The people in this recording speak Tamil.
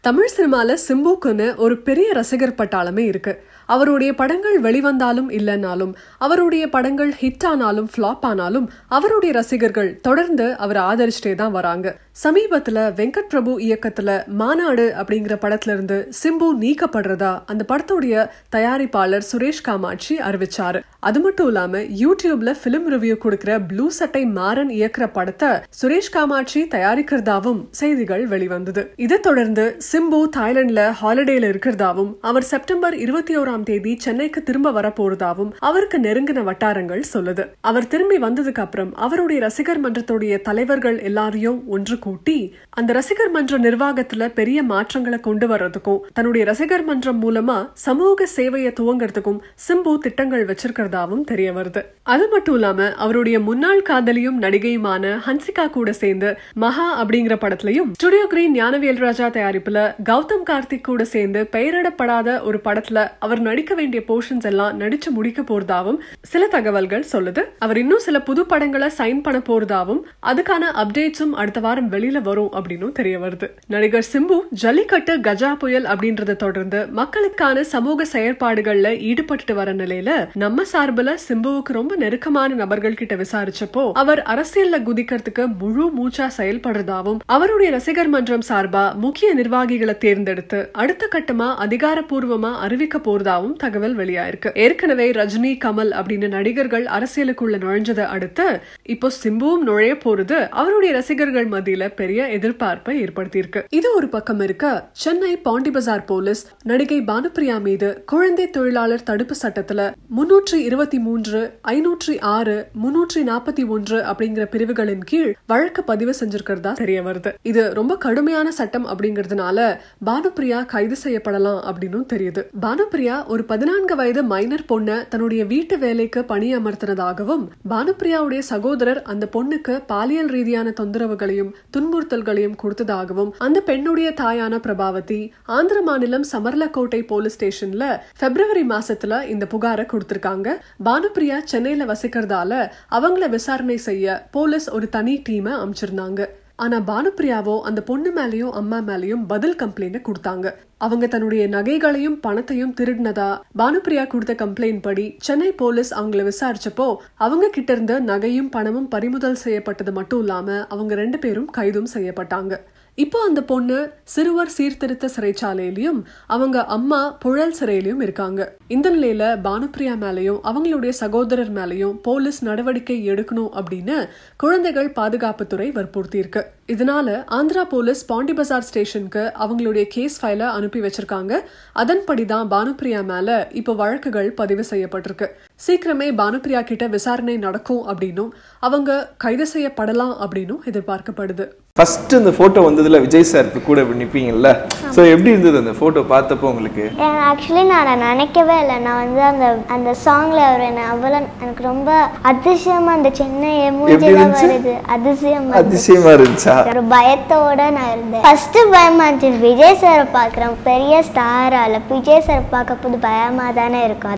தமிழ் சினிமால சிம்புக்குன்னு ஒரு பெரிய ரசிகர் பட்டாளமே இருக்கு அவருடைய படங்கள் வெளிவந்தாலும் இல்லைனாலும் அவருடைய படங்கள் ஹிட் ஆனாலும் ஃப்ளாப் ஆனாலும் அவருடைய ரசிகர்கள் தொடர்ந்து அவரை ஆதரிச்சுட்டே தான் வராங்க சமீபத்துல வெங்கட் பிரபு இயக்கத்துல மாநாடு அப்படிங்கிற படத்துல இருந்து சிம்பு நீக்கப்படுறதா அந்த படத்துடைய தயாரிப்பாளர் சுரேஷ் காமாட்சி அறிவிச்சாரு அது மட்டும் இல்லாம யூடியூப்ல பிலிம் ரிவ்யூ கொடுக்கிற ப்ளூ சட்டை மாறன் இயக்குற படத்தை சுரேஷ் காமாட்சி தயாரிக்கிறதாவும் செய்திகள் வெளிவந்தது இதை தொடர்ந்து சிம்பு தாய்லாந்துல ஹாலிடேல இருக்கிறதாவும் அவர் செப்டம்பர் இருபத்தி ஓராம் தேதி சென்னைக்கு திரும்ப வரப்போறதாவும் அவருக்கு நெருங்கின வட்டாரங்கள் சொல்லுது அவர் திரும்பி வந்ததுக்கு அப்புறம் அவருடைய ரசிகர் மன்றத்துடைய தலைவர்கள் எல்லாரையும் ஒன்று கூட்டி அந்த ரசிகர் மன்ற நிர்வாகத்துல பெரிய மாற்றங்களை கொண்டு வர்றதுக்கும் தன்னுடைய ரசிகர் மன்றம் மூலமா சமூக சேவையை துவங்கறதுக்கும் சிம்பு திட்டங்கள் வச்சிருக்கிறதாவும் தெரிய வருது அது மட்டும் இல்லாம அவருடைய முன்னாள் காதலியும் நடிகையுமான ஹன்சிகா கூட சேர்ந்து மகா அப்படிங்கிற படத்துலயும் ஸ்டுடியோ கிரீன் ஞானவேல் ராஜா தயாரிப்புல கௌதம் கார்த்திக் கூட சேர்ந்து பெயரிடப்படாத ஒரு படத்துல அவர் நடிக்க வேண்டிய போர்ஷன்ஸ் எல்லாம் நடிச்சு முடிக்க போறதாவும் சில தகவல்கள் சொல்லுது அவர் இன்னும் சில புது படங்களை சைன் பண்ண போறதாவும் அதுக்கான அப்டேட்ஸும் அடுத்த வாரம் வெளியில வரும் அப்படின்னு தெரிய வருது நடிகர் சிம்பு ஜல்லிக்கட்டு கஜா புயல் அப்படின்றத தொடர்ந்து மக்களுக்கான சமூக செயற்பாடுகள்ல ஈடுபட்டு வர நிலையில நம்ம சார்புல சிம்புவுக்கு ரொம்ப நெருக்கமான நபர்கள் கிட்ட விசாரிச்சப்போ அவர் அரசியல்ல குதிக்கிறதுக்கு முழு மூச்சா செயல்படுறதாவும் அவருடைய ரசிகர் மன்றம் சார்பா முக்கிய நிர்வாகிகளை தேர்ந்தெடுத்து அடுத்த கட்டமா அதிகாரப்பூர்வமா அறிவிக்க போறதாவும் தகவல் வெளியாயிருக்கு ஏற்கனவே ரஜினி கமல் அப்படின்னு நடிகர்கள் அரசியலுக்குள்ள நுழைஞ்சதை அடுத்து இப்போ சிம்புவும் நுழைய போறது அவருடைய ரசிகர்கள் மத்தியில பெரிய எதிர்பார்ப்பை ஏற்படுத்தியிருக்கு இது ஒரு பக்கம் இருக்க சென்னை பாண்டி பஜார் போலீஸ் நடிகை பானுப்பிரியா மீது குழந்தை தொழிலாளர் தடுப்பு சட்டத்துல முன்னூற்றி இருபத்தி மூன்று ஐநூற்றி ஆறு முன்னூற்றி நாற்பத்தி ஒன்று அப்படிங்கிற பிரிவுகளின் கீழ் வழக்கு பதிவு செஞ்சிருக்கிறதா தெரிய வருது இது ரொம்ப கடுமையான சட்டம் அப்படிங்கறதுனால பானுப்பிரியா கைது செய்யப்படலாம் அப்படின்னு தெரியுது பானுப்பிரியா ஒரு பதினான்கு வயது மைனர் பொண்ண தன்னுடைய வீட்டு வேலைக்கு பணியமர்த்தினதாகவும் பானுப்பிரியாவுடைய சகோதரர் அந்த பொண்ணுக்கு பாலியல் ரீதியான தொந்தரவுகளையும் துன்புறுத்தல்களையும் கொடுத்ததாகவும் அந்த பெண்ணுடைய தாயான பிரபாவதி ஆந்திர மாநிலம் சமர்லக்கோட்டை போலீஸ் ஸ்டேஷன்ல பிப்ரவரி மாசத்துல இந்த புகாரை கொடுத்திருக்காங்க பானுப்பிரியா சென்னையில வசிக்கிறதால அவங்கள விசாரணை செய்ய போலீஸ் ஒரு தனி டீமை அமைச்சிருந்தாங்க ஆனா பானுப்பிரியாவோ அந்த பொண்ணு மேலயும் அம்மா மேலயும் பதில் கம்ப்ளைண்ட் கொடுத்தாங்க அவங்க தன்னுடைய நகைகளையும் பணத்தையும் திருடினதா பானுப்பிரியா கொடுத்த கம்ப்ளைண்ட் படி சென்னை போலீஸ் அவங்கள விசாரிச்சப்போ அவங்க கிட்ட இருந்த நகையும் பணமும் பறிமுதல் செய்யப்பட்டது மட்டும் இல்லாம அவங்க ரெண்டு பேரும் கைதும் செய்யப்பட்டாங்க இப்போ அந்த பொண்ணு சிறுவர் சீர்திருத்த சிறைச்சாலையிலயும் அவங்க அம்மா புழல் சிறையிலயும் இருக்காங்க இந்த நிலையில பானுப்பிரியா மேலயும் அவங்களுடைய சகோதரர் மேலயும் போலீஸ் நடவடிக்கை எடுக்கணும் அப்படின்னு குழந்தைகள் பாதுகாப்புத்துறை வற்புறுத்தி இருக்கு இதனால ஆந்திரா போலீஸ் பாண்டி பசார் ஸ்டேஷனுக்கு அவங்களுடைய கேஸ் ஃபைல அனுப்பி வச்சிருக்காங்க அதன்படிதான் பானுப்பிரியா மேல இப்போ வழக்குகள் பதிவு செய்யப்பட்டிருக்கு சீக்கிரமே பானுப்பிரியா கிட்ட விசாரணை நடக்கும் அப்படின்னும் அவங்க கைது செய்யப்படலாம் அப்படின்னும் எதிர்பார்க்கப்படுது ஃபர்ஸ்ட் இந்த போட்டோ வந்ததுல விஜய் சார் கூட நிப்பீங்கல்ல சோ எப்படி இருந்தது அந்த போட்டோ பார்த்தப்போ உங்களுக்கு ஆக்சுவலி நான் நினைக்கவே இல்லை நான் வந்து அந்த அந்த சாங்ல அவர் என்ன அவ்வளோ எனக்கு ரொம்ப அதிசயமா அந்த சென்னை மூஞ்சில இருந்துச்சு? வருது அதிசயமா இருந்துச்சு. அதிசயமா இருந்துச்சா ஒரு பயத்தோட நான் இருந்தேன் ஃபர்ஸ்ட் பயமா இருந்துச்சு விஜய் சாரை பார்க்குறேன் பெரிய ஸ்டாரால விஜய் சார் பார்க்க போது பயமா தானே இருக்கும்